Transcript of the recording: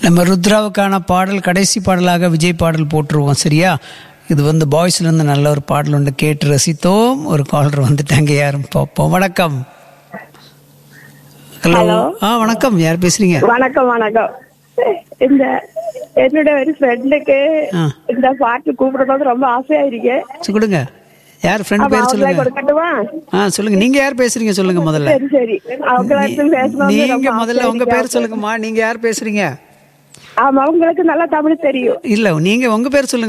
நம்ம ருத்ராவுக்கான பாடல் கடைசி பாடலாக விஜய் பாடல் போட்டுருவோம் சரியா இது வந்து பாய்ஸ்லேருந்து நல்ல ஒரு பாடல் ஒன்று கேட்டு ரசித்தோம் ஒரு காலர் வந்துட்டாங்க யாரும் பார்ப்போம் வணக்கம் ஹலோ Hello. ஆ வணக்கம் யார் பேசுறீங்க வணக்கம் வணக்கம் இந்த என்னோட ஒரு ஃப்ரெண்டுக்கு ஆ. இந்த பாட்டு கூப்பிடுறது ரொம்ப ஆசையா இருக்கு சரி, கொடுங்க யார் ஃப்ரெண்ட் அப்ப பேர் அவங்களே சொல்லுங்க கொடுக்கட்டுமா ஆ சொல்லுங்க நீங்க யார் பேசுறீங்க சொல்லுங்க முதல்ல சரி சரி அவங்கள பேசணும் நீங்க முதல்ல உங்க பேர் சொல்லுங்கம்மா நீங்க யார் பேசுறீங்க ஆமா அவங்களுக்கு நல்லா தமிழ் தெரியும் இல்ல நீங்க உங்க பேர் சொல்லுங்க